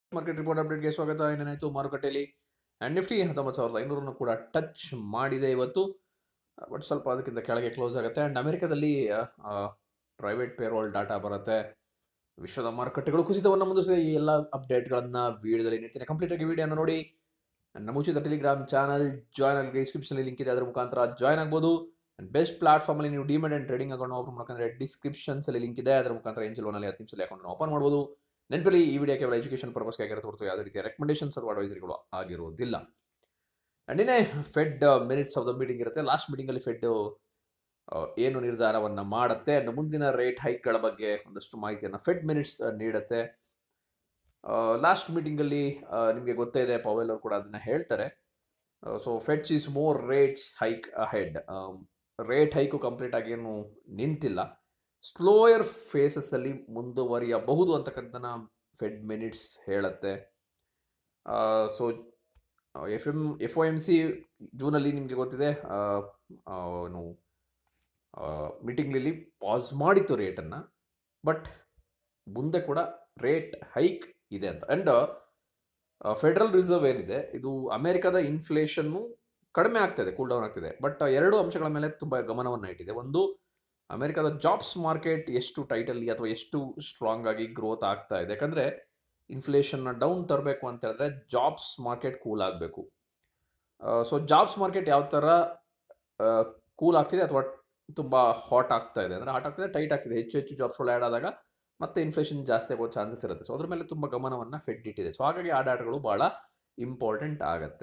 market report ಅಪ್ಡೇಟ್ಗೆ ಸ್ವಾಗತ ಏನೇನಾಯಿತು ಮಾರುಕಟ್ಟೆಯಲ್ಲಿ and Nifty ಹತ್ತೊಂಬತ್ತು ಸಾವಿರದ ಐನೂರನ್ನು ಕೂಡ ಟಚ್ ಮಾಡಿದೆ ಇವತ್ತು ಬಟ್ ಸ್ವಲ್ಪ ಅದಕ್ಕಿಂತ ಕೆಳಗೆ ಕ್ಲೋಸ್ ಆಗುತ್ತೆ ಆ್ಯಂಡ್ ಅಮೆರಿಕದಲ್ಲಿ ಪ್ರೈವೇಟ್ ಪೇರೋಲ್ ಡಾಟಾ ಬರುತ್ತೆ ವಿಶ್ವದ ಮಾರುಕಟ್ಟೆಗಳು ಕುಸಿತವನ್ನು ಮುಂದುವರಿಸಿದೆ ಈ ಎಲ್ಲ ಅಪ್ಡೇಟ್ಗಳನ್ನು ವಿಡಿಯೋದಲ್ಲಿ ನೀಡ್ತೀನಿ ಕಂಪ್ಲೀಟಾಗಿ ವಿಡಿಯೋನ ನೋಡಿ And ನಮ್ಮ ಉಚಿತ ಟೆಲಿಗ್ರಾಮ್ ಚಾನಲ್ ಜಾಯ್ನ್ ಆಗಿ ಡಿಸ್ಕ್ರಿಪ್ಷನಲ್ಲಿ ಲಿಂಕ್ ಇದೆ ಅದರ ಮುಖಾಂತರ ಜಾಯ್ನ್ ಆಗ್ಬೋದು ಆ್ಯಂಡ್ ಬೆಸ್ಟ್ ಪ್ಲಾಟ್ಫಾರ್ಮಲ್ಲಿ ನೀವು demat and trading account open ಮಾಡ್ಕೊಂಡ್ರೆ ಡಿಸ್ಕ್ರಿಪ್ಷನ್ಸಲ್ಲಿ ಲಿಂಕ್ ಇದೆ ಅದರ ಮುಖಾಂತರ ಏಂಜಲ್ ಲೋನಲ್ಲಿ ಹತ್ತು ನಿಮಿಷದಲ್ಲಿ ಅಕೌಂಟ್ ಓಪನ್ ಮಾಡ್ಬೋದು ನೆನಪಲ್ಲಿ ಈ ವಿಡಿಯೋ ಕೇವಲ ಎಜುಕೇಷನ್ ಪರ್ಪಸ್ಗೆ ಆಗಿರುತ್ತೆ ಹೊರತು ಯಾವುದೇ ರೀತಿಯ ರೆಕಮೆಂಡೇಷನ್ಸ್ ಅಥವಾ ಅಡ್ವೈಸರಿಗಳು ಆಗಿರೋದಿಲ್ಲ ಆ್ಯಂಡ್ ಇನ್ನೇ Fed minutes of the meeting ಇರುತ್ತೆ ಲಾಸ್ಟ್ ಮೀಟಿಂಗಲ್ಲಿ ಫೆಡ್ ಏನು ನಿರ್ಧಾರವನ್ನು ಮಾಡುತ್ತೆ ಆ್ಯಂಡ್ ಮುಂದಿನ ರೇಟ್ ಹೈಕ್ಗಳ ಬಗ್ಗೆ ಒಂದಷ್ಟು ಮಾಹಿತಿಯನ್ನು ಫೆಡ್ ಮಿನಿಟ್ಸ್ ನೀಡುತ್ತೆ ಲಾಸ್ಟ್ ಮೀಟಿಂಗಲ್ಲಿ ನಿಮಗೆ ಗೊತ್ತೇ ಇದೆ ಪವೆಲ್ ಅವರು ಕೂಡ ಅದನ್ನು ಹೇಳ್ತಾರೆ so Feds is more rates hike ahead rate hike complete ಆಗಿ ಏನು ನಿಂತಿಲ್ಲ ಸ್ಲೋಯರ್ ಫೇಸಸ್ಸಲ್ಲಿ ಮುಂದುವರಿಯಬಹುದು ಅಂತಕ್ಕಂಥನ ಫೆಡ್ ಮಿನಿಟ್ಸ್ ಹೇಳುತ್ತೆ so F M F O M C ಜೂನಲ್ಲಿ ನಿಮಗೆ ಗೊತ್ತಿದೆ ಏನು ಮೀಟಿಂಗ್ನಲ್ಲಿ ಪಾಸ್ ಮಾಡಿತ್ತು ರೇಟನ್ನು ಬಟ್ ಮುಂದೆ ಕೂಡ ರೇಟ್ ಹೈಕ್ ಇದೆ ಅಂತ ಆ್ಯಂಡ್ ಫೆಡರಲ್ ರಿಸರ್ವ್ ಏನಿದೆ ಇದು ಅಮೆರಿಕದ ಇನ್ಫ್ಲೇಷನ್ನು ಕಡಿಮೆ ಆಗ್ತಿದೆ ಕೂಲ್ ಡೌನ್ ಆಗ್ತಿದೆ ಬಟ್ ಎರಡು ಅಂಶಗಳ ಮೇಲೆ ತುಂಬ ಗಮನವನ್ನು ಇಟ್ಟಿದೆ ಒಂದು ಅಮೆರಿಕದ ಜಾಬ್ಸ್ ಮಾರ್ಕೆಟ್ ಎಷ್ಟು ಟೈಟಲ್ಲಿ ಅಥವಾ ಎಷ್ಟು ಸ್ಟ್ರಾಂಗ್ ಆಗಿ ಗ್ರೋತ್ ಆಗ್ತಾ ಇದೆ ಯಾಕಂದರೆ ಇನ್ಫ್ಲೇಷನ್ನ ಡೌನ್ ತರಬೇಕು ಅಂತ ಹೇಳಿದ್ರೆ ಜಾಬ್ಸ್ ಮಾರ್ಕೆಟ್ ಕೂಲ್ ಆಗಬೇಕು ಸೊ ಜಾಬ್ಸ್ ಮಾರ್ಕೆಟ್ ಯಾವ ಥರ ಕೂಲ್ ಆಗ್ತಿದೆ ಅಥವಾ ತುಂಬ ಹಾಟ್ ಆಗ್ತಾ ಇದೆ ಅಂದರೆ ಹಾಟ್ ಆಗ್ತಿದೆ ಟೈಟ್ ಆಗ್ತಿದೆ ಹೆಚ್ಚು ಹೆಚ್ಚು ಜಾಬ್ಸ್ಗಳು ಆ್ಯಡ್ ಆದಾಗ ಮತ್ತೆ ಇನ್ಫ್ಲೇಷನ್ ಜಾಸ್ತಿ ಆಗೋ ಚಾನ್ಸಸ್ ಇರುತ್ತೆ ಸೊ ಅದ್ರ ಮೇಲೆ ತುಂಬ ಗಮನವನ್ನು ಫೆಡ್ ಇಟ್ಟಿದೆ ಸೊ ಹಾಗಾಗಿ ಆ ಡಾಟಾಗಳು ಭಾಳ ಇಂಪಾರ್ಟೆಂಟ್ ಆಗುತ್ತೆ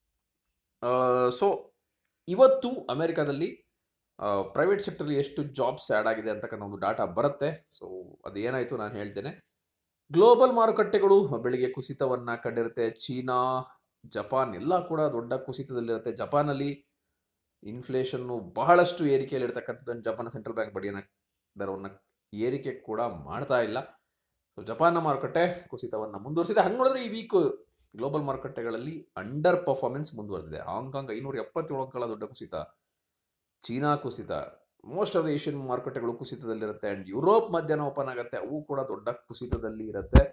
ಸೊ ಇವತ್ತು ಅಮೆರಿಕಾದಲ್ಲಿ ಪ್ರೈವೇಟ್ ಸೆಕ್ಟರ್ಲಿ ಎಷ್ಟು ಜಾಬ್ಸ್ ಆ್ಯಡ್ ಆಗಿದೆ ಅಂತಕ್ಕಂಥ ಒಂದು ಡಾಟಾ ಬರುತ್ತೆ ಸೊ ಅದು ಏನಾಯಿತು ನಾನು ಹೇಳ್ತೇನೆ ಗ್ಲೋಬಲ್ ಮಾರುಕಟ್ಟೆಗಳು ಬೆಳಿಗ್ಗೆ ಕುಸಿತವನ್ನು ಕಂಡಿರುತ್ತೆ ಚೀನಾ ಜಪಾನ್ ಎಲ್ಲ ಕೂಡ ದೊಡ್ಡ ಕುಸಿತದಲ್ಲಿರುತ್ತೆ ಜಪಾನಲ್ಲಿ ಇನ್ಫ್ಲೇಷನ್ನು ಬಹಳಷ್ಟು ಏರಿಕೆಯಲ್ಲಿರ್ತಕ್ಕಂಥದ್ದು ಜಪಾನ್ ಸೆಂಟ್ರಲ್ ಬ್ಯಾಂಕ್ ಬಡ್ಡಿಯನ್ನು ದರವನ್ನು ಏರಿಕೆ ಕೂಡ ಮಾಡ್ತಾ ಇಲ್ಲ ಸೊ ಜಪಾನ್ನ ಮಾರುಕಟ್ಟೆ ಕುಸಿತವನ್ನು ಮುಂದುವರಿಸಿದೆ ಹಂಗೆ ನೋಡಿದ್ರೆ ಈ ವೀಕ್ ಗ್ಲೋಬಲ್ ಮಾರುಕಟ್ಟೆಗಳಲ್ಲಿ ಅಂಡರ್ ಪರ್ಫಾರ್ಮೆನ್ಸ್ ಮುಂದುವರೆದಿದೆ ಹಾಂಗ್ಕಾಂಗ್ ಐನೂರ ಎಪ್ಪತ್ತೇಳು ಅಂಕಗಳ ದೊಡ್ಡ ಕುಸಿತ ಚೀನಾ ಕುಸಿತ ಮೋಸ್ಟ್ ಆಫ್ ದ ಏಷ್ಯನ್ ಮಾರುಕಟ್ಟೆಗಳು ಕುಸಿತದಲ್ಲಿರುತ್ತೆ ಆ್ಯಂಡ್ ಯುರೋಪ್ ಮಧ್ಯಾಹ್ನ ಓಪನ್ ಆಗುತ್ತೆ ಅವು ಕೂಡ ದೊಡ್ಡ ಕುಸಿತದಲ್ಲಿ ಇರುತ್ತೆ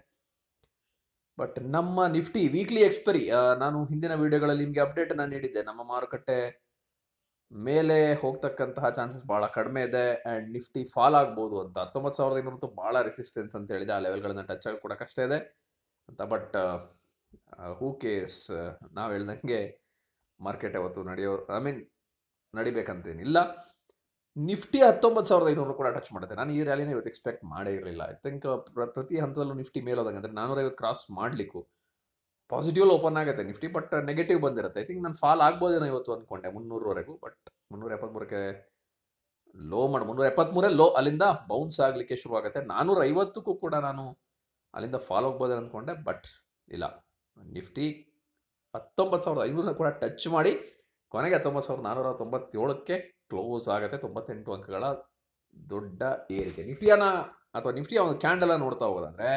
ಬಟ್ ನಮ್ಮ ನಿಫ್ಟಿ ವೀಕ್ಲಿ ಎಕ್ಸ್ಪರಿ ನಾನು ಹಿಂದಿನ ವಿಡಿಯೋಗಳಲ್ಲಿ ನಿಮಗೆ ಅಪ್ಡೇಟನ್ನು ನೀಡಿದ್ದೆ ನಮ್ಮ ಮಾರುಕಟ್ಟೆ ಮೇಲೆ ಹೋಗ್ತಕ್ಕಂತಹ ಚಾನ್ಸಸ್ ಭಾಳ ಕಡಿಮೆ ಇದೆ ಆ್ಯಂಡ್ ನಿಫ್ಟಿ ಫಾಲ್ ಆಗ್ಬೋದು ಅಂತ ಹತ್ತೊಂಬತ್ತು ಸಾವಿರದ ಐನೂರಂತೂ ಭಾಳ ರೆಸಿಸ್ಟೆನ್ಸ್ ಅಂತ ಹೇಳಿದೆ ಆ ಲೆವೆಲ್ಗಳನ್ನ ಟಚ್ ಆಗಿ ಕೂಡ ಕಷ್ಟ ಇದೆ ಅಂತ ಬಟ್ ಹೂ ಕೇರ್ಸ್ ನಾವು ಹೇಳ್ದಂಗೆ ಮಾರ್ಕೆಟ್ ಯಾವತ್ತು ನಡೆಯೋ ಐ ಮೀನ್ ನಡಿಬೇಕಂತೇನಿಲ್ಲ ನಿಫ್ಟಿ ಹತ್ತೊಂಬತ್ತು ಸಾವಿರದ ಐನೂರು ಕೂಡ ಟಚ್ ಮಾಡುತ್ತೆ ನಾನು ಈ ರ್ಯಾಲಿನ ಇವತ್ತು ಎಕ್ಸ್ಪೆಕ್ಟ್ ಮಾಡೇ ಇರಲಿಲ್ಲ ಐ ಥಿಂಕ್ ಪ್ರತಿ ಹಂತದಲ್ಲೂ ನಿಫ್ಟಿ ಮೇಲೋದಂಗೆ ಅಂದರೆ ನಾನ್ನೂರೈವತ್ತು ಕ್ರಾಸ್ ಮಾಡಲಿಕ್ಕೂ ಪಾಸಿಟಿವ್ ಓಪನ್ ಆಗುತ್ತೆ ನಿಫ್ಟಿ ಬಟ್ ನೆಗೆಟಿವ್ ಬಂದಿರುತ್ತೆ ಐ ಥಿಂಕ್ ನಾನು ಫಾಲ್ ಆಗ್ಬೋದೇನೋ ಇವತ್ತು ಅಂದ್ಕೊಂಡೆ ಮುನ್ನೂರವರೆಗೂ ಬಟ್ ಮುನ್ನೂರ ಎಪ್ಪತ್ಮೂರಕ್ಕೆ ಲೋ ಮಾಡಿ ಮುನ್ನೂರ ಎಪ್ಪತ್ಮೂರೇ ಲೋ ಅಲ್ಲಿಂದ ಬೌನ್ಸ್ ಆಗಲಿಕ್ಕೆ ಶುರುವಾಗುತ್ತೆ ನಾನ್ನೂರ ಐವತ್ತಕ್ಕೂ ಕೂಡ ನಾನು ಅಲ್ಲಿಂದ ಫಾಲ್ ಹೋಗ್ಬೋದೇ ಅಂದ್ಕೊಂಡೆ ಬಟ್ ಇಲ್ಲ ನಿಫ್ಟಿ ಹತ್ತೊಂಬತ್ತು ಸಾವಿರದ ಐನೂರನ್ನ ಕೂಡ ಟಚ್ ಮಾಡಿ ಕೊನೆಗೆ ಹತ್ತೊಂಬತ್ತು ಸಾವಿರದ ನಾನ್ನೂರ ತೊಂಬತ್ತೇಳಕ್ಕೆ ಕ್ಲೋಸ್ ಆಗುತ್ತೆ ತೊಂಬತ್ತೆಂಟು ಅಂಕಗಳ ದೊಡ್ಡ ಏರಿಕೆ ನಿಫ್ಟಿಯನ್ನ ಅಥವಾ ನಿಫ್ಟಿಯ ಒಂದು ಕ್ಯಾಂಡಲನ್ನು ನೋಡ್ತಾ ಹೋಗೋದಂದ್ರೆ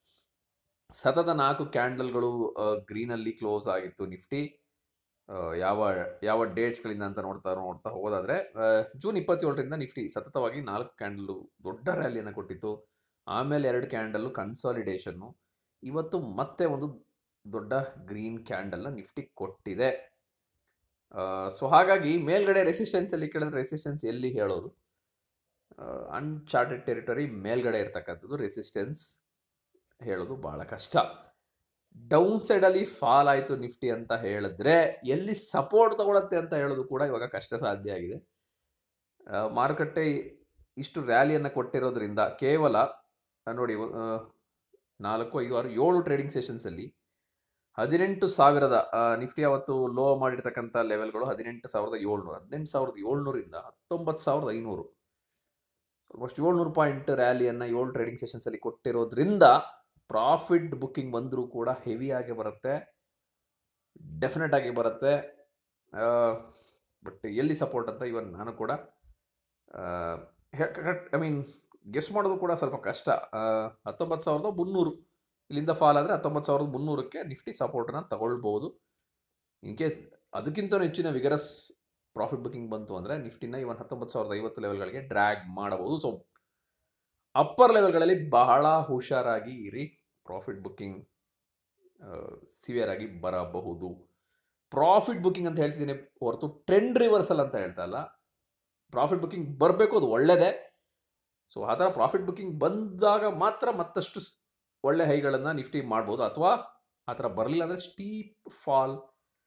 ಸತತ ನಾಲ್ಕು ಕ್ಯಾಂಡಲ್ಗಳು ಗ್ರೀನಲ್ಲಿ ಕ್ಲೋಸ್ ಆಗಿತ್ತು ನಿಫ್ಟಿ ಯಾವ ಯಾವ ಡೇಟ್ಸ್ಗಳಿಂದ ಅಂತ ನೋಡ್ತಾ ನೋಡ್ತಾ ಹೋಗೋದಾದ್ರೆ ಜೂನ್ ಇಪ್ಪತ್ತೇಳರಿಂದ ನಿಫ್ಟಿ ಸತತವಾಗಿ ನಾಲ್ಕು ಕ್ಯಾಂಡಲ್ಲು ದೊಡ್ಡ ರ್ಯಾಲಿಯನ್ನು ಕೊಟ್ಟಿತ್ತು ಆಮೇಲೆ ಎರಡು ಕ್ಯಾಂಡಲ್ಲು ಕನ್ಸಾಲಿಡೇಷನ್ನು ಇವತ್ತು ಮತ್ತೆ ಒಂದು ದೊಡ್ಡ ಗ್ರೀನ್ ಕ್ಯಾಂಡಲ್ನ ನಿಫ್ಟಿ ಕೊಟ್ಟಿದೆ ಸೊ ಹಾಗಾಗಿ ಮೇಲ್ಗಡೆ ರೆಸಿಸ್ಟೆನ್ಸಲ್ಲಿ ಕೇಳಿದ್ರೆ ರೆಸಿಸ್ಟೆನ್ಸ್ ಎಲ್ಲಿ ಹೇಳೋದು ಅನ್ಚಾರ್ಟೆಡ್ ಟೆರಿಟರಿ ಮೇಲ್ಗಡೆ ಇರ್ತಕ್ಕಂಥದ್ದು ರೆಸಿಸ್ಟೆನ್ಸ್ ಹೇಳೋದು ಭಾಳ ಕಷ್ಟ ಡೌನ್ ಸೈಡಲ್ಲಿ ಫಾಲ್ ಆಯಿತು ನಿಫ್ಟಿ ಅಂತ ಹೇಳಿದ್ರೆ ಎಲ್ಲಿ ಸಪೋರ್ಟ್ ತಗೊಳತ್ತೆ ಅಂತ ಹೇಳೋದು ಕೂಡ ಇವಾಗ ಕಷ್ಟ ಸಾಧ್ಯ ಆಗಿದೆ ಮಾರುಕಟ್ಟೆ ಇಷ್ಟು ರ್ಯಾಲಿಯನ್ನು ಕೊಟ್ಟಿರೋದ್ರಿಂದ ಕೇವಲ ನೋಡಿ ನಾಲ್ಕು ಐದು ಆರು ಏಳು ಟ್ರೇಡಿಂಗ್ ಸೆಷನ್ಸಲ್ಲಿ ಹದಿನೆಂಟು ಸಾವಿರದ ನಿಫ್ಟಿ ಅವತ್ತು ಲೋ ಮಾಡಿರ್ತಕ್ಕಂಥ ಲೆವೆಲ್ಗಳು ಹದಿನೆಂಟು ಸಾವಿರದ ಏಳ್ನೂರು ಹದಿನೆಂಟು ಸಾವಿರದ ಏಳ್ನೂರಿಂದ ಹತ್ತೊಂಬತ್ತು ಸಾವಿರದ ಐನೂರು ಆಲ್ಮೋಸ್ಟ್ ಏಳ್ನೂರು ಪಾಯಿಂಟ್ ರ್ಯಾಲಿಯನ್ನು ಏಳು ಟ್ರೇಡಿಂಗ್ ಸೆಷನ್ಸಲ್ಲಿ ಕೊಟ್ಟಿರೋದ್ರಿಂದ ಪ್ರಾಫಿಟ್ ಬುಕ್ಕಿಂಗ್ ಬಂದರೂ ಕೂಡ ಹೆವಿಯಾಗಿ ಬರುತ್ತೆ ಡೆಫಿನೆಟ್ ಆಗಿ ಬರುತ್ತೆ ಬಟ್ ಎಲ್ಲಿ ಸಪೋರ್ಟ್ ಅಂತ ಇವನ್ ನಾನು ಕೂಡ ಐ ಮೀನ್ ಗೆಸ್ ಮಾಡೋದು ಕೂಡ ಸ್ವಲ್ಪ ಕಷ್ಟ ಹತ್ತೊಂಬತ್ತು ಸಾವಿರದ ಮುನ್ನೂರು ಇಲ್ಲಿಂದ ಫಾಲ್ ಆದರೆ ಹತ್ತೊಂಬತ್ತು ಸಾವಿರದ ಮುನ್ನೂರಕ್ಕೆ ನಿಫ್ಟಿ ಸಪೋರ್ಟನ್ನು ತಗೊಳ್ಬೋದು ಇನ್ ಕೇಸ್ ಅದಕ್ಕಿಂತ ಹೆಚ್ಚಿನ ವಿಗರಸ್ ಪ್ರಾಫಿಟ್ ಬುಕಿಂಗ್ ಬಂತು ಅಂದರೆ ನಿಫ್ಟಿನ ಇವನ್ ಹತ್ತೊಂಬತ್ತು ಸಾವಿರದ ಐವತ್ತು ಲೆವೆಲ್ಗಳಿಗೆ ಡ್ರ್ಯಾಗ್ ಮಾಡಬಹುದು ಸೊ ಅಪ್ಪರ್ ಲೆವೆಲ್ಗಳಲ್ಲಿ ಬಹಳ ಹುಷಾರಾಗಿ ಇರಿ ಪ್ರಾಫಿಟ್ ಬುಕ್ಕಿಂಗ್ ಸಿವಿಯರ್ ಆಗಿ ಬರಬಹುದು ಪ್ರಾಫಿಟ್ ಬುಕಿಂಗ್ ಅಂತ ಹೇಳ್ತಿದ್ದೀನಿ ಹೊರತು ಟ್ರೆಂಡ್ ರಿವರ್ಸಲ್ ಅಂತ ಹೇಳ್ತಾ ಇಲ್ಲ ಪ್ರಾಫಿಟ್ ಬುಕಿಂಗ್ ಬರಬೇಕು ಅದು ಒಳ್ಳೆಯದೇ ಸೊ ಆ ಥರ ಪ್ರಾಫಿಟ್ ಬುಕಿಂಗ್ ಬಂದಾಗ ಮಾತ್ರ ಮತ್ತಷ್ಟು ಸ್- ಒಳ್ಳೆ ಹೈಗಳನ್ನು ನಿಫ್ಟಿ ಮಾಡ್ಬೋದು ಅಥವಾ ಆ ಥರ ಬರಲಿಲ್ಲ ಅಂದರೆ ಸ್ಟೀಪ್ ಫಾಲ್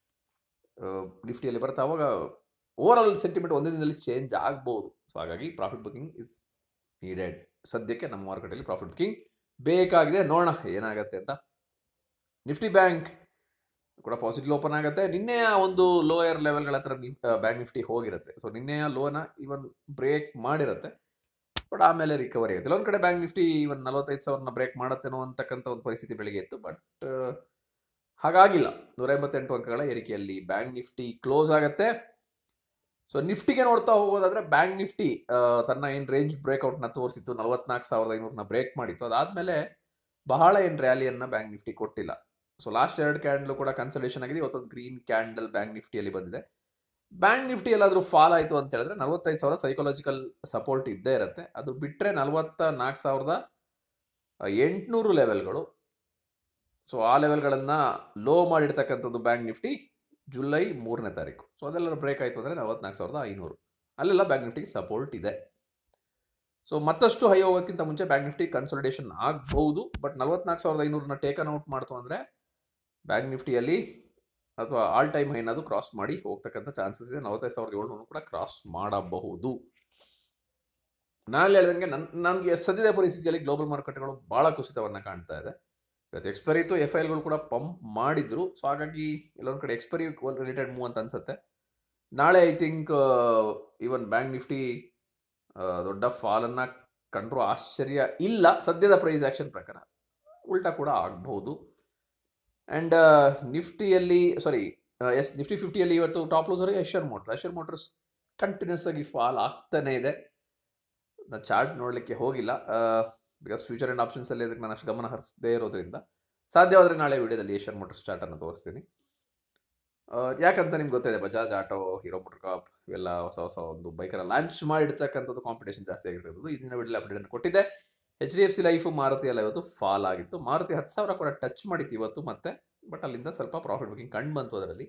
ನಿಫ್ಟಿಯಲ್ಲಿ ಬರುತ್ತೆ ಅವಾಗ ಓವರ್ ಆಲ್ ಸೆಂಟಿಮೆಂಟ್ ಒಂದೇ ದಿನದಲ್ಲಿ ಚೇಂಜ್ ಆಗ್ಬೋದು ಸೊ ಹಾಗಾಗಿ ಪ್ರಾಫಿಟ್ ಬುಕಿಂಗ್ ಇಸ್ ನೀಡೆಡ್ ಸದ್ಯಕ್ಕೆ ನಮ್ಮ ಮಾರುಕಟ್ಟೆಯಲ್ಲಿ ಪ್ರಾಫಿಟ್ ಬುಕಿಂಗ್ ಬೇಕಾಗಿದೆ ನೋಡೋಣ ಏನಾಗುತ್ತೆ ಅಂತ ನಿಫ್ಟಿ ಬ್ಯಾಂಕ್ ಕೂಡ ಪಾಸಿಟಿವ್ ಓಪನ್ ಆಗುತ್ತೆ ನಿನ್ನೆಯ ಒಂದು ಲೋಯರ್ ಲೆವೆಲ್ಗಳ ಹತ್ರ ಬ್ಯಾಂಕ್ ನಿಫ್ಟಿ ಹೋಗಿರುತ್ತೆ ಸೊ ನಿನ್ನೆಯ ಲೋನ ಇವನ್ ಬ್ರೇಕ್ ಮಾಡಿರುತ್ತೆ ಬಟ್ ಆಮೇಲೆ ರಿಕವರಿ ಆಗುತ್ತೆ ಒಂದು ಕಡೆ ಬ್ಯಾಂಕ್ ನಿಫ್ಟಿ ಇವನ್ ನಲವತ್ತೈದು ಸಾವಿರನ ಬ್ರೇಕ್ ಮಾಡುತ್ತೇನೋ ಅಂತಕ್ಕಂಥ ಒಂದು ಪರಿಸ್ಥಿತಿ ಬೆಳಿಗ್ಗೆ ಇತ್ತು ಬಟ್ ಹಾಗಾಗಿಲ್ಲ ನೂರ ಎಂಬತ್ತೆಂಟು ಅಂಕಗಳ ಏರಿಕೆಯಲ್ಲಿ ಬ್ಯಾಂಕ್ ನಿಫ್ಟಿ ಕ್ಲೋಸ್ ಆಗುತ್ತೆ ಸೊ ನಿಫ್ಟಿಗೆ ನೋಡ್ತಾ ಹೋಗೋದಾದ್ರೆ ಬ್ಯಾಂಕ್ ನಿಫ್ಟಿ ಆ, ತನ್ನ ಏನು ರೇಂಜ್ ಬ್ರೇಕ್ಔಟ್ನ ತೋರಿಸಿತ್ತು ನಲವತ್ನಾಲ್ಕು ಸಾವಿರದ ಐನೂರನ್ನ ಬ್ರೇಕ್ ಮಾಡಿತ್ತು ಅದಾದ್ಮೇಲೆ ಬಹಳ ಏನು ರ್ಯಾಲಿಯನ್ನ ಬ್ಯಾಂಕ್ ನಿಫ್ಟಿ ಕೊಟ್ಟಿಲ್ಲ ಸೊ ಲಾಸ್ಟ್ ಎರಡು ಕ್ಯಾಂಡಲ್ ಕೂಡ ಕನ್ಸಲ್ಟೇಷನ್ ಆಗಿದೆ ಇವತ್ತೊಂದು ಗ್ರೀನ್ ಕ್ಯಾಂಡಲ್ ಬ್ಯಾಂಕ್ ನಿಫ್ಟಿಯಲ್ಲಿ ಬಂದಿದೆ ಬ್ಯಾಂಕ್ ನಿಫ್ಟಿ ಎಲ್ಲಾದರೂ ಫಾಲ್ ಆಯಿತು ಅಂತ ಹೇಳಿದ್ರೆ ನಲವತ್ತೈದು ಸಾವಿರ ಸೈಕಾಲಜಿಕಲ್ ಸಪೋರ್ಟ್ ಇದ್ದೇ ಇರುತ್ತೆ ಅದು ಬಿಟ್ಟರೆ ನಲವತ್ತ ನಾಲ್ಕು ಸಾವಿರದ ಎಂಟುನೂರು ಲೆವೆಲ್ಗಳು ಸೊ ಆ ಲೆವೆಲ್ಗಳನ್ನು ಲೋ ಮಾಡಿರ್ತಕ್ಕಂಥದ್ದು ಬ್ಯಾಂಕ್ ನಿಫ್ಟಿ ಜುಲೈ ಮೂರನೇ ತಾರೀಕು ಸೊ ಅದೆಲ್ಲ ಬ್ರೇಕ್ ಆಯಿತು ಅಂದರೆ ನಲವತ್ನಾಲ್ಕು ಸಾವಿರದ ಐನೂರು ಅಲ್ಲೆಲ್ಲ ಬ್ಯಾಂಕ್ ನಿಫ್ಟಿಗೆ ಸಪೋರ್ಟ್ ಇದೆ ಸೊ ಮತ್ತಷ್ಟು ಹೈ ಹೋಗೋಕ್ಕಿಂತ ಮುಂಚೆ ಬ್ಯಾಂಕ್ ನಿಫ್ಟಿ ಕನ್ಸಲ್ಟೇಷನ್ ಆಗಬಹುದು ಬಟ್ ನಲವತ್ನಾಲ್ಕು ಸಾವಿರದ ಐನೂರನ್ನ ಟೇಕನ್ ಔಟ್ ಮಾಡ್ತು ಅಂದರೆ ಬ್ಯಾಂಕ್ ನಿಫ್ಟಿಯಲ್ಲಿ ಅಥವಾ ಆಲ್ ಟೈಮ್ ಹೈನದು ಕ್ರಾಸ್ ಮಾಡಿ ಹೋಗ್ತಕ್ಕಂಥ ಚಾನ್ಸಸ್ ಇದೆ ನಲವತ್ತೈದು ಸಾವಿರದ ಏಳ್ನೂರು ಕೂಡ ಕ್ರಾಸ್ ಮಾಡಬಹುದು ನಾನು ಹೇಳಿದಂಗೆ ನನ್ ನನಗೆ ಸದ್ಯದ ಪರಿಸ್ಥಿತಿಯಲ್ಲಿ ಗ್ಲೋಬಲ್ ಮಾರುಕಟ್ಟೆಗಳು ಭಾಳ ಕುಸಿತವನ್ನು ಕಾಣ್ತಾ ಇದೆ ಇವತ್ತು ಎಕ್ಸ್ಪೈರಿ ಇತ್ತು ಎಫ್ ಐಲ್ಗಳು ಕೂಡ ಪಂಪ್ ಮಾಡಿದ್ರು ಸೊ ಹಾಗಾಗಿ ಎಲ್ಲೊಂದು ಕಡೆ ಎಕ್ಸ್ಪೈರಿ ರಿಲೇಟೆಡ್ ಮೂವ್ ಅಂತ ಅನ್ಸುತ್ತೆ ನಾಳೆ I think even bank Nifty ದೊಡ್ಡ ಫಾಲನ್ನು ಕಂಡ್ರೂ ಆಶ್ಚರ್ಯ ಇಲ್ಲ ಸದ್ಯದ ಪ್ರೈಸ್ ಆ್ಯಕ್ಷನ್ ಪ್ರಕಾರ ಉಲ್ಟಾ ಕೂಡ ಆಗ್ಬಹುದು ಆ್ಯಂಡ್ ನಿಫ್ಟಿಯಲ್ಲಿ ಸಾರಿ ಎಸ್ ನಿಫ್ಟಿ ಫಿಫ್ಟಿಯಲ್ಲಿ ಇವತ್ತು ಟಾಪ್ ಲೂಸರ್ಗೆ Eicher Motors Eicher Motors continues ಆಗಿ ಫಾಲ್ ಆಗ್ತಾನೆ ಇದೆ ನಾನು ಚಾರ್ಟ್ ನೋಡಲಿಕ್ಕೆ ಹೋಗಿಲ್ಲ ಬಿಕಾಸ್ ಫ್ಯೂಚರ್ ಆ್ಯಂಡ್ ಆಪ್ಷನ್ಸಲ್ಲಿ ಅದಕ್ಕೆ ನಾನು ಅಷ್ಟು ಗಮನ ಹರಿಸದೇ ಇರೋದ್ರಿಂದ ಸಾಧ್ಯವಾದರೆ ನಾಳೆ ವಿಡಿಯೋದಲ್ಲಿ ಏಷ್ಯನ್ ಮೋಟರ್ಸ್ ಚಾರ್ಟನ್ನು ತೋರಿಸ್ತೀನಿ ಆ, ಯಾಕಂತ ನಿಮ್ಗೆ ಗೊತ್ತಿದೆ Bajaj Auto Hero Motor Corp ಇವೆಲ್ಲ ಹೊಸ ಹೊಸ ಒಂದು ಬೈಕನ್ನು ಲಾಂಚ್ ಮಾಡಿರ್ತಕ್ಕಂಥದ್ದು ಕಾಂಪಿಟೇಷನ್ ಜಾಸ್ತಿ ಆಗಿರ್ತಕ್ಕಂಥದ್ದು ಇದನ್ನ ವಿಡಿಯೋ ಅಪ್ಡೇಟ್ ಕೊಟ್ಟಿದ್ದೆ H D F C life Maruti ಎಲ್ಲ ಇವತ್ತು ಫಾಲ್ ಆಗಿತ್ತು ಮಾರುತಿ ಹತ್ತು ಸಾವಿರ ಕೂಡ ಟಚ್ ಮಾಡಿತ್ತು ಇವತ್ತು ಮತ್ತೆ ಬಟ್ ಅಲ್ಲಿಂದ ಸ್ವಲ್ಪ ಪ್ರಾಫಿಟ್ ಬುಕಿಂಗ್ ಕಂಡು ಬಂತು ಅದರಲ್ಲಿ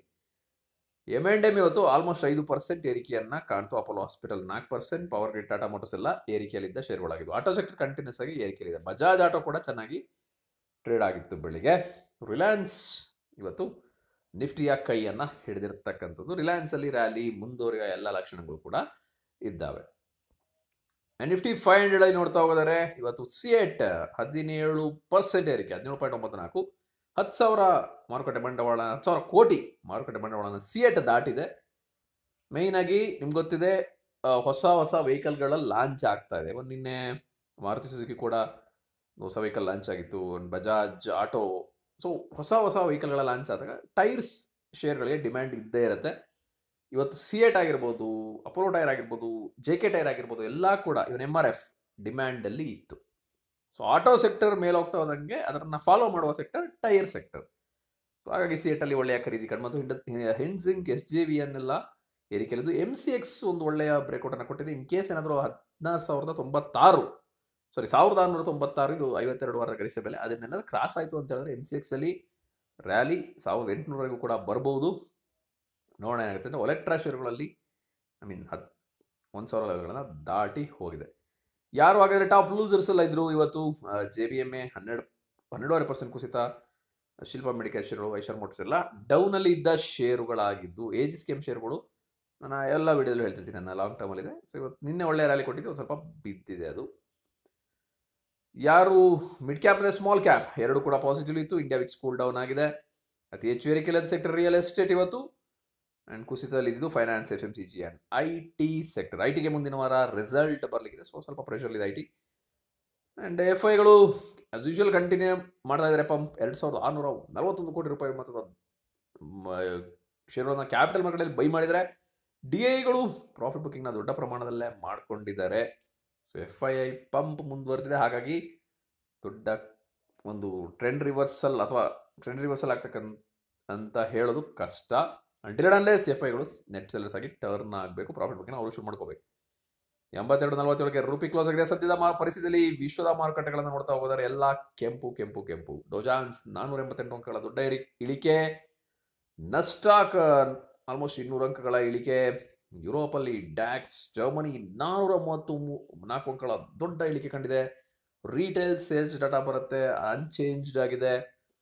ಎಮ್ ಆ್ಯಂಡ್ ಎಮ್ ಇವತ್ತು ಆಲ್ಮೋಸ್ಟ್ ಐದು ಪರ್ಸೆಂಟ್ ಏರಿಕೆಯನ್ನ ಕಾಣ್ತು ಅಪೋಲೋ ಹಾಸ್ಪಿಟಲ್ ನಾಲ್ಕು percent Power Grid Tata Motors ಎಲ್ಲ ಏರಿಕೆಯಲ್ಲಿದ್ದ ಶೇರ್ಗಳಾಗಿದ್ದು ಆಟೋ ಸೆಕ್ಟರ್ ಕಂಟಿನ್ಯೂಸ್ ಆಗಿ ಏರಿಕೆಯಲ್ಲಿದೆ ಬಜಾಜ್ ಆಟೋ ಕೂಡ ಚೆನ್ನಾಗಿ ಟ್ರೇಡ್ ಆಗಿತ್ತು ಬೆಳಿಗ್ಗೆ ರಿಲಯನ್ಸ್ ಇವತ್ತು ನಿಫ್ಟಿಯ ಕೈಯನ್ನು ಹಿಡಿದಿರ್ತಕ್ಕಂಥದ್ದು ರಿಲಯನ್ಸಲ್ಲಿ ರ್ಯಾಲಿ ಮುಂದುವರಿಯುವ ಎಲ್ಲ ಲಕ್ಷಣಗಳು ಕೂಡ ಇದ್ದಾವೆ ನಿಫ್ಟಿ ಫೈವ್ ಹಂಡ್ರೆಡ್ ಅಲ್ಲಿ ನೋಡ್ತಾ ಹೋಗೋದಾರೆ ಇವತ್ತು ಸಿಯೇಟ್ ಹದಿನೇಳು ಪರ್ಸೆಂಟ್ ಏರಿಕೆ ಹದಿನೇಳು ಪಾಯಿಂಟ್ ಒಂಬತ್ತು ನಾಲ್ಕು ಹತ್ತು ಸಾವಿರ ಮಾರುಕಟ್ಟೆ ಬಂಡವಾಳ ಹತ್ತು ಸಾವಿರ ಕೋಟಿ ಮಾರುಕಟ್ಟೆ ಬಂಡವಾಳನ ಸಿಯೇಟ್ ದಾಟಿದೆ ಮೇಯ್ನ್ ಆಗಿ ನಿಮ್ಗೆ ಗೊತ್ತಿದೆ ಆ, ಹೊಸ ಹೊಸ ವೆಹಿಕಲ್ಗಳ ಲಾಂಚ್ ಆಗ್ತಾ ಇದೆ ಒಂದು ನಿನ್ನೆ ಮಾರುತಿ ಸುಜುಕಿ ಕೂಡ ಹೊಸ ವೆಹಿಕಲ್ ಲಾಂಚ್ ಆಗಿತ್ತು ಒಂದು ಬಜಾಜ್ ಆಟೋ ಸೊ ಹೊಸ ಹೊಸ ವೆಹಿಕಲ್ಗಳ ಲಾಂಚ್ ಆದಾಗ ಟೈರ್ಸ್ ಶೇರ್ಗಳಿಗೆ ಡಿಮ್ಯಾಂಡ್ ಇದ್ದೇ ಇರುತ್ತೆ ಇವತ್ತು ಸಿಯೇಟ್ ಆಗಿರ್ಬೋದು ಅಪೋಲೋ ಟೈರ್ ಆಗಿರ್ಬೋದು ಜೆ ಕೆ ಟೈರ್ ಆಗಿರ್ಬೋದು ಎಲ್ಲ ಕೂಡ ಇವನ್ ಎಮ್ ಆರ್ ಎಫ್ ಡಿಮ್ಯಾಂಡಲ್ಲಿ ಇತ್ತು ಸೊ ಆಟೋ ಸೆಕ್ಟರ್ ಮೇಲೆ ಹೋಗ್ತಾ ಹೋದಂಗೆ ಅದನ್ನು ಫಾಲೋ ಮಾಡುವ ಸೆಕ್ಟರ್ ಟೈರ್ ಸೆಕ್ಟರ್ ಸೊ ಹಾಗಾಗಿ ಸಿಯೇಟಲ್ಲಿ ಒಳ್ಳೆಯ ಖರೀದಿ ಕಂಡು ಮತ್ತು ಹಿಂಡ ಹಿನ್ಸಿಂಗ್ ಎಸ್ ಜೆ ವಿ ಅನ್ನೆಲ್ಲ ಏರಿಕೆಯಲ್ಲಿದ್ದು ಎಮ್ ಸಿ ಎಕ್ಸ್ ಒಂದು ಒಳ್ಳೆಯ ಬ್ರೇಕ್ಔಟನ್ನು ಕೊಟ್ಟಿದೆ ಇನ್ ಕೇಸ್ ಏನಾದರೂ ಹದಿನಾರು ಸಾವಿರದ ತೊಂಬತ್ತಾರು ಸಾರಿ ಸಾವಿರದ ಆರುನೂರ ತೊಂಬತ್ತಾರು ಇದು ಐವತ್ತೆರಡು ವಾರದ ಗರಿಷ್ಠ ಬೆಲೆ ಅದನ್ನೆಲ್ಲ ಕ್ರಾಸ್ ಆಯಿತು ಅಂತ ಹೇಳಿದ್ರೆ ಎಮ್ ಸಿ ಎಕ್ಸಲ್ಲಿ ರ್ಯಾಲಿ ಸಾವಿರದ ಎಂಟುನೂರವರೆಗೂ ಕೂಡ ಬರ್ಬೋದು ನೋಡೋಣ ಏನಾಗುತ್ತೆ ಅಂದರೆ ಒಲೆಕ್ಟ್ರಾ ಶೇರುಗಳಲ್ಲಿ ಐ ಮೀನ್ ಹತ್ತು ಒಂದು ಸಾವಿರ ಲೆವೆಲ್ಗಳನ್ನು ದಾಟಿ ಹೋಗಿದೆ ಯಾರು ಹಾಗಾದರೆ ಟಾಪ್ ಲೂಸರ್ಸ್ ಎಲ್ಲ ಇದ್ರು ಇವತ್ತು ಜೆ ಬಿ ಎಮ್ ಎ ಹನ್ನೆರಡು ಹನ್ನೆರಡುವರೆ ಪರ್ಸೆಂಟ್ ಕುಸಿತ ಶಿಲ್ಪ ಮೆಡಿಕಲ್ ಶೇರುಗಳು ವೈಶರ್ ಮೋಟರ್ಸ್ ಎಲ್ಲ ಡೌನಲ್ಲಿ ಇದ್ದ ಶೇರುಗಳಾಗಿದ್ದು ಏಜ್ ಸ್ಕೇಮ್ ಶೇರುಗಳು ನಾನು ಎಲ್ಲ ವಿಡಿಯೋದಲ್ಲೂ ಹೇಳ್ತಿರ್ತೀನಿ ನನ್ನ ಲಾಂಗ್ ಟರ್ಮಲ್ಲಿದೆ ಸೊ ಇವತ್ತು ನಿನ್ನೆ ಒಳ್ಳೆ ರ್ಯಾಲಿ ಕೊಟ್ಟಿದ್ದು ಒಂದು ಸ್ವಲ್ಪ ಬಿದ್ದಿದೆ ಅದು ಯಾರು ಮಿಡ್ ಕ್ಯಾಪ್ ಮತ್ತು ಸ್ಮಾಲ್ ಕ್ಯಾಪ್ ಎರಡು ಕೂಡ ಪಾಸಿಟಿವ್ ಇತ್ತು ಇಂಡಿಯಾ ವಿಕ್ಸ್ ಕೂಲ್ ಡೌನ್ ಆಗಿದೆ ಅತಿ ಹೆಚ್ಚು ಏರಿಕೆಯಿಲ್ಲದ ಸೆಕ್ಟರ್ ರಿಯಲ್ ಎಸ್ಟೇಟ್ ಇವತ್ತು ಆ್ಯಂಡ್ ಕುಸಿತದಲ್ಲಿ ಇದ್ದು finance F M C G and I T sector I ಟಿಗೆ ಮುಂದಿನ ವಾರ ರಿಸಲ್ಟ್ ಬರಲಿಕ್ಕಿದೆ ಸೊ ಸ್ವಲ್ಪ ಪ್ರೆಷರ್ ಇದೆ ಐ ಟಿ ಆ್ಯಂಡ್ ಎಫ್ ಐಗಳು ಆಸ್ ಯೂಶುವಲ್ ಕಂಟಿನ್ಯೂ ಮಾಡ್ತಾ ಇದ್ದಾರೆ ಪಂಪ್ ಎರಡು ಸಾವಿರದ ಆರುನೂರ ನಲವತ್ತೊಂದು ಕೋಟಿ ರೂಪಾಯಿ ಮೊತ್ತದ ಶೇರುಗಳನ್ನ ಕ್ಯಾಪಿಟಲ್ ಮಾರ್ಕೆಟಲ್ಲಿ ಬೈ ಮಾಡಿದರೆ ಡಿ ಐಗಳು ಪ್ರಾಫಿಟ್ ಬುಕ್ಕಿಂಗ್ನ ದೊಡ್ಡ ಪ್ರಮಾಣದಲ್ಲೇ ಮಾಡ್ಕೊಂಡಿದ್ದಾರೆ so F I I pump ಮುಂದುವರೆದಿದೆ ಹಾಗಾಗಿ ದೊಡ್ಡ ಒಂದು ಟ್ರೆಂಡ್ ರಿವರ್ಸಲ್ ಅಥವಾ ಟ್ರೆಂಡ್ ರಿವರ್ಸಲ್ ಆಗ್ತಕ್ಕಂಥ ಅಂತ ಹೇಳೋದು ಕಷ್ಟ ಡಿರಡ್ ಅನ್ಲೆಸ್ ಎಫ್ ಐಗಳು ನೆಟ್ ಸೆಲ್ಲರ್ಸ್ ಆಗಿ ಟರ್ನ್ ಆಗಬೇಕು ಪ್ರಾಫಿಟ್ ಬಗ್ಗೆ ಅವರು ಶುರು ಮಾಡ್ಕೋಬೇಕು ಎಂಬತ್ತೆರಡು ನಲವತ್ತೇಳಕ್ಕೆ ರೂಪಿ ಕ್ಲೋಸ್ ಆಗಿದೆ ಸದ್ಯದ ಮಾ ಪರಿಸ್ಥಿತಿಯಲ್ಲಿ ವಿಶ್ವದ ಮಾರುಕಟ್ಟೆಗಳನ್ನು ನೋಡ್ತಾ ಹೋದರೆ ಎಲ್ಲ ಕೆಂಪು ಕೆಂಪು ಕೆಂಪು ಡೋಜಾನ್ಸ್ ನಾನೂರ ಎಂಬತ್ತೆಂಟು ಅಂಕಗಳ ದೊಡ್ಡ ಇರಿ- ಇಳಿಕೆ ನಸ್ಟಾಕ್ ಆಲ್ಮೋಸ್ಟ್ ಇನ್ನೂರು ಅಂಕಗಳ ಇಳಿಕೆ ಯುರೋಪಲ್ಲಿ ಡ್ಯಾಕ್ಸ್ ಜರ್ಮನಿ ನಾನೂರ ಮೂವತ್ತು ಮೂ- ನಾಲ್ಕು ಅಂಕಗಳ ದೊಡ್ಡ ಇಳಿಕೆ ಕಂಡಿದೆ ರೀಟೇಲ್ ಸೇಲ್ಸ್ ಡಾಟಾ ಬರುತ್ತೆ ಅನ್ಚೇಂಜ್ಡ್ ಆಗಿದೆ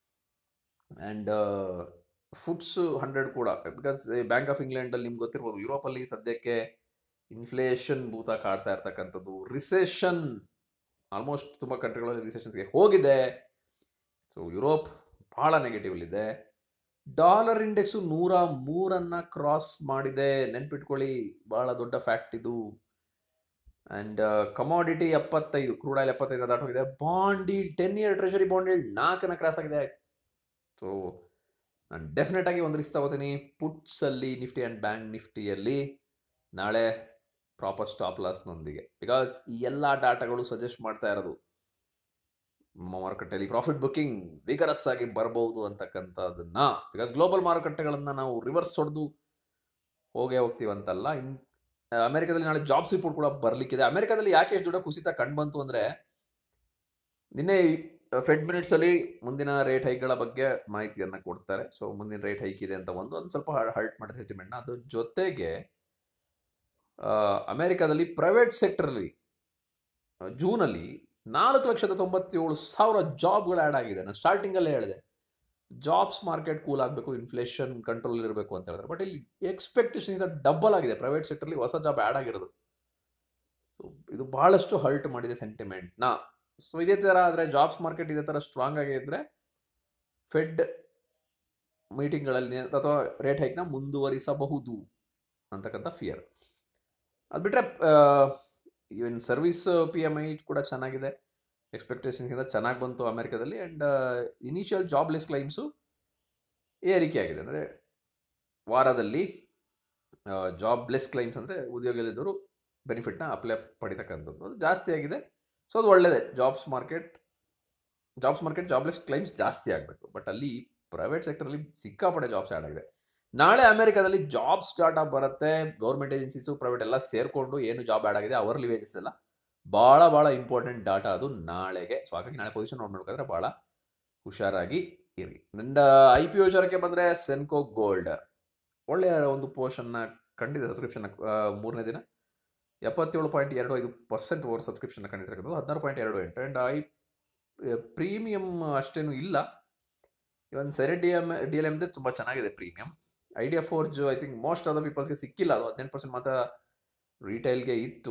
ಆ್ಯಂಡ್ ಫುಡ್ಸ್ ಹಂಡ್ರೆಡ್ ಕೂಡ ಬಿಕಾಸ್ ಬ್ಯಾಂಕ್ ಆಫ್ ಇಂಗ್ಲೆಂಡಲ್ಲಿ ನಿಮ್ಗೆ ಗೊತ್ತಿರ್ಬೋದು ಯುರೋಪಲ್ಲಿ ಸದ್ಯಕ್ಕೆ ಇನ್ಫ್ಲೇಷನ್ ಭೂತ ಕಾಡ್ತಾ ಇರ್ತಕ್ಕಂಥದ್ದು ರಿಸೆಷನ್ ಆಲ್ಮೋಸ್ಟ್ ತುಂಬ ಕಂಟ್ರಿಗಳಲ್ಲಿ ರಿಸೆಷನ್ಸ್ಗೆ ಹೋಗಿದೆ ಸೊ ಯುರೋಪ್ ಭಾಳ ನೆಗೆಟಿವಲ್ಲಿದೆ ಡಾಲರ್ ಇಂಡೆಕ್ಸು ನೂರ ಮೂರನ್ನ ಕ್ರಾಸ್ ಮಾಡಿದೆ ನೆನ್ಪಿಟ್ಕೊಳ್ಳಿ ಬಹಳ ದೊಡ್ಡ ಫ್ಯಾಕ್ಟ್ ಇದು ಆ್ಯಂಡ್ ಕಮಾಡಿಟಿ ಎಪ್ಪತ್ತೈದು ಕ್ರೂಡ್ ಆಯಿಲ್ ಎಪ್ಪತ್ತೈದು ದಾಟೋಗಿದೆ ಬಾಂಡ್ ಈ ಟೆನ್ ಇಯರ್ ಟ್ರೆಷರಿ ಬಾಂಡ್ ನಾಲ್ಕನ ಕ್ರಾಸ್ ಆಗಿದೆ ಸೊ ನಾನು ಡೆಫಿನೆಟ್ ಆಗಿ ಒಂದು ರಿಸ್ಕ್ ತಗೋತೀನಿ ಪುಟ್ಸಲ್ಲಿ ನಿಫ್ಟಿ ಆ್ಯಂಡ್ ಬ್ಯಾಂಕ್ ನಿಫ್ಟಿಯಲ್ಲಿ ನಾಳೆ ಪ್ರಾಪರ್ ಸ್ಟಾಪ್ ಲಾಸ್ನೊಂದಿಗೆ ಬಿಕಾಸ್ ಈ ಎಲ್ಲ ಡಾಟಾಗಳು ಸಜೆಸ್ಟ್ ಮಾಡ್ತಾ ಇರೋದು ಮಾರುಕಟ್ಟೆಯಲ್ಲಿ ಪ್ರಾಫಿಟ್ ಬುಕ್ಕಿಂಗ್ ವಿಗರಸ್ ಆಗಿ ಬರಬಹುದು ಅಂತಕ್ಕಂಥದ್ದನ್ನ ಬಿಕಾಸ್ ಗ್ಲೋಬಲ್ ಮಾರುಕಟ್ಟೆಗಳನ್ನು ನಾವು ರಿವರ್ಸ್ ಹೊಡೆದು ಹೋಗೇ ಹೋಗ್ತೀವಂತಲ್ಲ ಇನ್ ಅಮೆರಿಕದಲ್ಲಿ ನಾಳೆ ಜಾಬ್ಸ್ ರಿಪೋರ್ಟ್ ಕೂಡ ಬರ್ಲಿಕ್ಕಿದೆ ಅಮೆರಿಕದಲ್ಲಿ ಯಾಕೆ ಎಷ್ಟು ದೊಡ್ಡ ಕುಸಿತ ಕಂಡುಬಂತು ಅಂದರೆ ನಿನ್ನೆ ಫೆಡ್ ಮಿನಿಟ್ಸ್ ಅಲ್ಲಿ ಮುಂದಿನ ರೇಟ್ ಹೈಕ್ಗಳ ಬಗ್ಗೆ ಮಾಹಿತಿಯನ್ನ ಕೊಡ್ತಾರೆ ಸೊ ಮುಂದಿನ ರೇಟ್ ಹೈಕ್ ಇದೆ ಅಂತ ಒಂದು ಅದು ಸ್ವಲ್ಪ ಹರ್ಟ್ ಮಾಡಿದೆ ಸೆಂಟಿಮೆಂಟ್ನ ಅದ್ರ ಜೊತೆಗೆ ಆ, ಅಮೆರಿಕದಲ್ಲಿ ಪ್ರೈವೇಟ್ ಸೆಕ್ಟರಲ್ಲಿ ಜೂನಲ್ಲಿ ನಾಲ್ಕು ಲಕ್ಷದ ತೊಂಬತ್ತೇಳು ಸಾವಿರ ಜಾಬ್ಗಳು ಆ್ಯಡ್ ಆಗಿದೆ ನಾನು ಸ್ಟಾರ್ಟಿಂಗಲ್ಲೇ ಹೇಳಿದೆ ಜಾಬ್ಸ್ ಮಾರ್ಕೆಟ್ ಕೂಲ್ ಆಗಬೇಕು ಇನ್ಫ್ಲೇಷನ್ ಕಂಟ್ರೋಲ್ ಇರಬೇಕು ಅಂತ ಹೇಳಿದ್ರೆ ಬಟ್ ಇಲ್ಲಿ ಎಕ್ಸ್ಪೆಕ್ಟೇಷನ್ ಇಂದ ಡಬಲ್ ಆಗಿದೆ ಪ್ರೈವೇಟ್ ಸೆಕ್ಟರ್ಲಿ ಹೊಸ ಜಾಬ್ ಆ್ಯಡ್ ಆಗಿರೋದು ಸೊ ಇದು ಬಹಳಷ್ಟು ಹರ್ಟ್ ಮಾಡಿದೆ ಸೆಂಟಿಮೆಂಟ್ನ ಸೊ ಇದೇ ಥರ ಆದರೆ ಜಾಬ್ಸ್ ಮಾರ್ಕೆಟ್ ಇದೇ ಥರ ಸ್ಟ್ರಾಂಗ್ ಆಗಿದ್ರೆ ಫೆಡ್ ಮೀಟಿಂಗ್ಗಳಲ್ಲಿ ಅಥವಾ ರೇಟ್ ಹೈಕ್ನ ಮುಂದುವರಿಸಬಹುದು ಅಂತಕ್ಕಂಥ ಫಿಯರ್ ಅದು ಬಿಟ್ಟರೆ even service P M I ಕೂಡ ಚೆನ್ನಾಗಿದೆ ಎಕ್ಸ್ಪೆಕ್ಟೇಷನ್ಗಿಂತ ಚೆನ್ನಾಗಿ ಬಂತು ಅಮೆರಿಕದಲ್ಲಿ ಆ್ಯಂಡ್ ಇನಿಷಿಯಲ್ ಜಾಬ್ಲೆಸ್ ಕ್ಲೈಮ್ಸು ಏರಿಕೆ ಆಗಿದೆ ಅಂದರೆ ವಾರದಲ್ಲಿ ಜಾಬ್ಲೆಸ್ ಕ್ಲೈಮ್ಸ್ ಅಂದರೆ ಉದ್ಯೋಗದಲ್ಲಿದ್ದವರು ಬೆನಿಫಿಟ್ನ ಅಪ್ಲೈ ಪಡಿತಕ್ಕಂಥದ್ದು ಅದು ಜಾಸ್ತಿ ಆಗಿದೆ ಸೊ ಅದು ಒಳ್ಳೆಯದೇ jobs market jobs market jobless claims ಜಾಸ್ತಿ ಆಗಬೇಕು ಬಟ್ ಅಲ್ಲಿ ಪ್ರೈವೇಟ್ ಸೆಕ್ಟರಲ್ಲಿ ಸಿಕ್ಕಾಪಟ್ಟೆ ಜಾಬ್ಸ್ ಆ್ಯಡ್ ಆಗಿದೆ ನಾಳೆ ಅಮೆರಿಕದಲ್ಲಿ ಜಾಬ್ಸ್ ಡಾಟಾ ಬರುತ್ತೆ ಗೌರ್ಮೆಂಟ್ ಏಜೆನ್ಸೀಸು ಪ್ರೈವೇಟ್ ಎಲ್ಲ ಸೇರಿಕೊಂಡು ಏನು ಜಾಬ್ ಆ್ಯಡ್ ಆಗಿದೆ ಅವರ್ಲಿ ವೇಜಸ್ ಎಲ್ಲ ಭಾಳ ಭಾಳ ಇಂಪಾರ್ಟೆಂಟ್ ಡಾಟಾ ಅದು ನಾಳೆಗೆ ಸೊ ಹಾಗಾಗಿ ನಾಳೆ ಪೊಸಿಷನ್ ನೋಡ್ಬೇಕಾದ್ರೆ ಭಾಳ ಹುಷಾರಾಗಿ ಇರಿ ನಿಂದ ಐ ಪಿ ಒ ವಿಚಾರಕ್ಕೆ ಬಂದರೆ ಸೆನ್ಕೋ ಗೋಲ್ಡ್ ಒಳ್ಳೆಯ ಒಂದು ಪೋರ್ಷನ್ನ ಕಂಡಿದೆ ಸಬ್ಸ್ಕ್ರಿಪ್ಷನ್ ಮೂರನೇ ದಿನ ಎಪ್ಪತ್ತೇಳು ಪಾಯಿಂಟ್ ಎರಡು ಐದು ಪರ್ಸೆಂಟ್ ಓವರ್ ಸಬ್ಸ್ಕ್ರಿಪ್ಷನ್ ಕಂಡಿರ್ತಕ್ಕಂಥದ್ದು ಹದಿನಾರು ಪಾಯಿಂಟ್ ಎರಡು ಎಂಟು ಆ್ಯಂಡ್ ಐ ಪ್ರೀಮಿಯಂ ಅಷ್ಟೇನು ಇಲ್ಲ ಇವನ್ ಸೆರೆ ಡಿ ಎಮ್ ಡಿ ಎಲ್ ಎಮ್ದೇ ತುಂಬ ಚೆನ್ನಾಗಿದೆ premium Idea Forge I think most of the ಪೀಪಲ್ಸ್ಗೆ ಸಿಕ್ಕಿಲ್ಲ ಅದು ಹದಿನೆಂಟು ಪರ್ಸೆಂಟ್ ಮಾತ್ರ ರಿಟೈಲ್ಗೆ ಇತ್ತು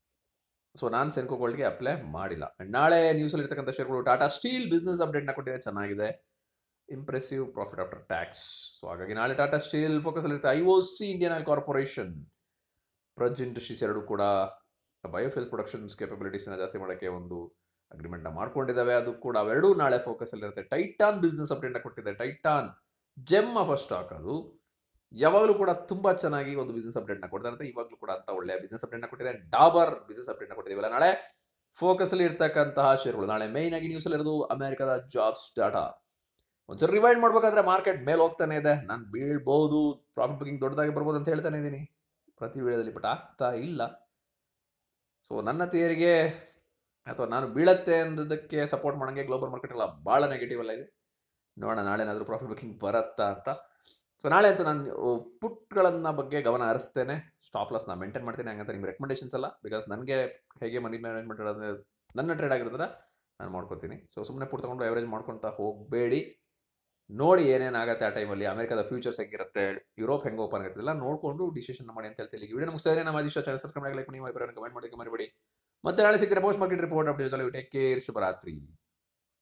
ಸೊ ನಾನು ಸೆನ್ಕೋ ಗೋಲ್ಡ್ಗೆ ಅಪ್ಲೈ ಮಾಡಿಲ್ಲ And ನಾಳೆ ನ್ಯೂಸಲ್ಲಿ ಇರ್ತಕ್ಕಂಥ ಶೇರ್ಗಳು ಟಾಟಾ ಸ್ಟೀಲ್ ಬಿಸ್ನೆಸ್ ಅಪ್ಡೇಟ್ನ ಕೊಟ್ಟಿದೆ ಚೆನ್ನಾಗಿದೆ impressive profit after tax so ಹಾಗಾಗಿ ನಾಳೆ ಟಾಟಾ ಸ್ಟೀಲ್ ಫೋಕಸ್ ಇರುತ್ತೆ I O C Indian Oil Corporation Praj Industries ಎರಡು ಕೂಡ ಬಯೋಫಿಲ್ಸ್ ಪ್ರೊಡಕ್ಷನ್ಸ್ ಕೇಪಬಿಲಿಟೀಸ್ನ ಜಾಸ್ತಿ ಮಾಡೋಕ್ಕೆ ಒಂದು ಅಗ್ರಿಮೆಂಟ್ನ ಮಾಡ್ಕೊಂಡಿದ್ದಾವೆ ಅದು ಕೂಡ ಅವೆರಡೂ ನಾಳೆ ಫೋಕಸ್ ಇರುತ್ತೆ ಟೈಟಾನ್ ಬಿಸ್ನೆಸ್ ಅಪ್ಡೇಟ್ನ ಕೊಟ್ಟಿದೆ Titan gem of a stock ಅದು ಯಾವಾಗಲೂ ಕೂಡ ತುಂಬಾ ಚೆನ್ನಾಗಿ ಒಂದು ಬಿಸ್ನೆಸ್ ಅಪ್ಡೇಟ್ನ ಕೊಡ್ತಾ ಇರುತ್ತೆ ಇವಾಗಲೂ ಕೂಡ ಅಂತ ಒಳ್ಳೆಯ ಬಿಸ್ನೆಸ್ ಅಪ್ಡೇಟ್ನ ಕೊಟ್ಟಿದೆ ಡಾಬರ್ ಬಿಸ್ನೆಸ್ ಅಪ್ಡೇಟ್ನ ಕೊಟ್ಟಿದ್ದೀವಲ್ಲ ನಾಳೆ ಫೋಕಸ್ ಅಲ್ಲಿ ಇರ್ತಕ್ಕಂತಹ ಶೇರ್ಗಳು ನಾಳೆ ಮೈನ್ ಆಗಿ ನ್ಯೂಸ್ ಇರೋದು ಅಮೆರಿಕದ ಜಾಬ್ಸ್ ಡಾಟಾ ಒಂದ್ಸರಿ ರಿವೈಂಡ್ ಮಾಡ್ಬೇಕಾದ್ರೆ ಮಾರ್ಕೆಟ್ ಮೇಲೆ ಹೋಗ್ತಾನೆ ಇದೆ ನಾನು ಬೀಳ್ಬಹುದು ಪ್ರಾಫಿಟ್ ಬುಕಿಂಗ್ ದೊಡ್ಡದಾಗಿ ಬರ್ಬೋದು ಅಂತ ಹೇಳ್ತಾನೆ ಇದ್ದೀನಿ ಪ್ರತಿ ವಿಡಿಯೋದಲ್ಲಿ ಬಟ್ ಆಗ್ತಾ ಇಲ್ಲ ಸೊ ನನ್ನ ತೇರಿಗೆ ಅಥವಾ ನಾನು ಬೀಳತ್ತೆ ಅನ್ನೋದಕ್ಕೆ ಸಪೋರ್ಟ್ ಮಾಡಂಗೆ ಗ್ಲೋಬಲ್ ಮಾರ್ಕೆಟ್ ಎಲ್ಲ ಭಾಳ ನೆಗೆಟಿವ್ ಎಲ್ಲ ಇದೆ ನೋಡೋಣ ನಾಳೆ ಏನಾದರೂ ಪ್ರಾಫಿಟ್ ಬುಕಿಂಗ್ ಬರುತ್ತಾ ಅಂತ ಸೊ ನಾಳೆ ಅಂತ ನಾನು ಪುಟ್ಗಳನ್ನ ಬಗ್ಗೆ ಗಮನ ಹರಿಸ್ತೇನೆ ಸ್ಟಾಪ್ ಲಾಸ್ ನಾನು ಮೇಂಟೈನ್ ಮಾಡ್ತೀನಿ ಹಂಗಂತ ನಿಮ್ಗೆ ರೆಕಮೆಂಡೇಷನ್ಸ್ ಅಲ್ಲ ಬಿಕಾಸ್ ನನಗೆ ಹೇಗೆ ಮನಿ ಮ್ಯಾನೇಜ್ಮೆಂಟ್ ಇರೋದ್ರೆ ನನ್ನ ಟ್ರೇಡ್ ಆಗಿರೋದ್ರ ನಾನು ಮಾಡ್ಕೊತೀನಿ ಸೊ ಸುಮ್ಮನೆ ಪುಟ್ ತಗೊಂಡು ಎವರೇಜ್ ಮಾಡ್ಕೊತಾ ಹೋಗಬೇಡಿ ನೋಡಿ ಏನೇನಾಗತ್ತೆ ಆ ಟೈಮಲ್ಲಿ ಅಮೆರಿಕದ ಫ್ಯೂಚರ್ಸ್ ಹೆಂಗಿರುತ್ತೆ ಯುರೋಪ್ ಹೆಂಗೆ ಓಪನ್ ಆಗುತ್ತೆ ಎಲ್ಲ ನೋಡಿಕೊಂಡು ಡಿಸಿಷನ್ ಮಾಡಿ ಅಂತ ಹೇಳ್ತೀನಿ ಈ ವಿಡಿಯೋ ಮುಗಿಸಿದ್ರೆ ನಮ್ಮ ಅದಿಷ್ಟ ಚಾನಲ್ ಸಬ್ಸ್ಕ್ರೈಬ್ ಆಗಲಿ ನೀವು ಅಭಿಪ್ರಾಯ ಕಮೆಂಟ್ ಮಾಡಿ ಮರಿಬೇಡಿ ಮತ್ತೆ ನಾಳೆ ಸಿಗ್ತಾರೆ post market report update take care ಶುಭರಾತ್ರಿ